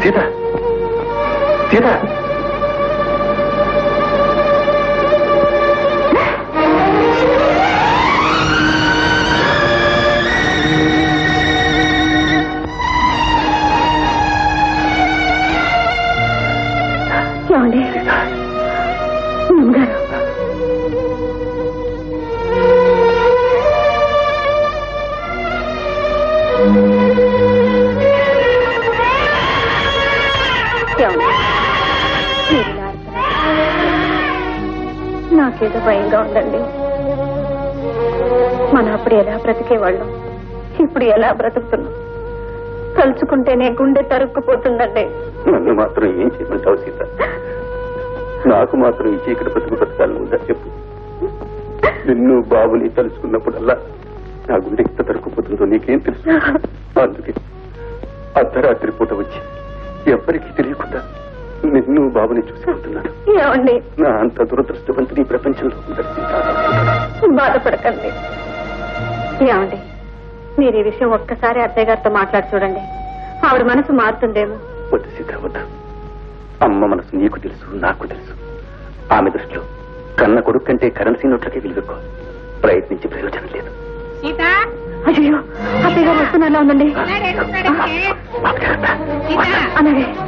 సీత సీత ఏమండి గారు ఏమండి మీరు ఇలా అరుస్తున్నారు. నాకేదో భయంగా ఉందండి మన అప్పుడు ఎలా బ్రతికేవాళ్ళం ఇప్పుడు ఎలా బ్రతుకుతున్నాం తలుచుకుంటేనే గుండె తరుక్కుపోతుందండి నన్ను మాత్రం ఏం చేయమంటావు సీత నాకు మాత్రం ఈ చీకటి బతుకు బతకాలని ఉందా చెప్పు నిన్ను బాబుని తలుచుకున్నప్పుడల్లా నా గుండె ఎంత తరుక్కుపోతుందో నీకేం తెలుసు అందుకే అర్ధరాత్రి పూట వచ్చి ఎవ్వరికీ తెలియకుండా నిన్ను బాబుని చూసుకుంటున్నాను ఏమండి నా అంత దురదృష్టవంతుని ఈ ప్రపంచంలో ఉండదు సీత బాధపడకండి ఏమండి మీరు ఈ విషయం ఒక్కసారి అత్తయ్య గారితో మాట్లాడి చూడండి ఆవిడ మనసు మారుతుందేమో వద్దు సీత వద్దు అమ్మ మనసు నీకు తెలుసు నాకు తెలుసు ఆమె దృష్టిలో కన్న కొడుకు కంటే కరెన్సీ నోట్లకే విలువెక్కువ ప్రయత్నించి ప్రయోజనం లేదు సీత అయ్యో అత్తయ్య గారు వస్తున్నలా ఉందండి ఉన్నాడు, ఉన్నాడు, బాబు జాగ్రత్త. సీత అలాగే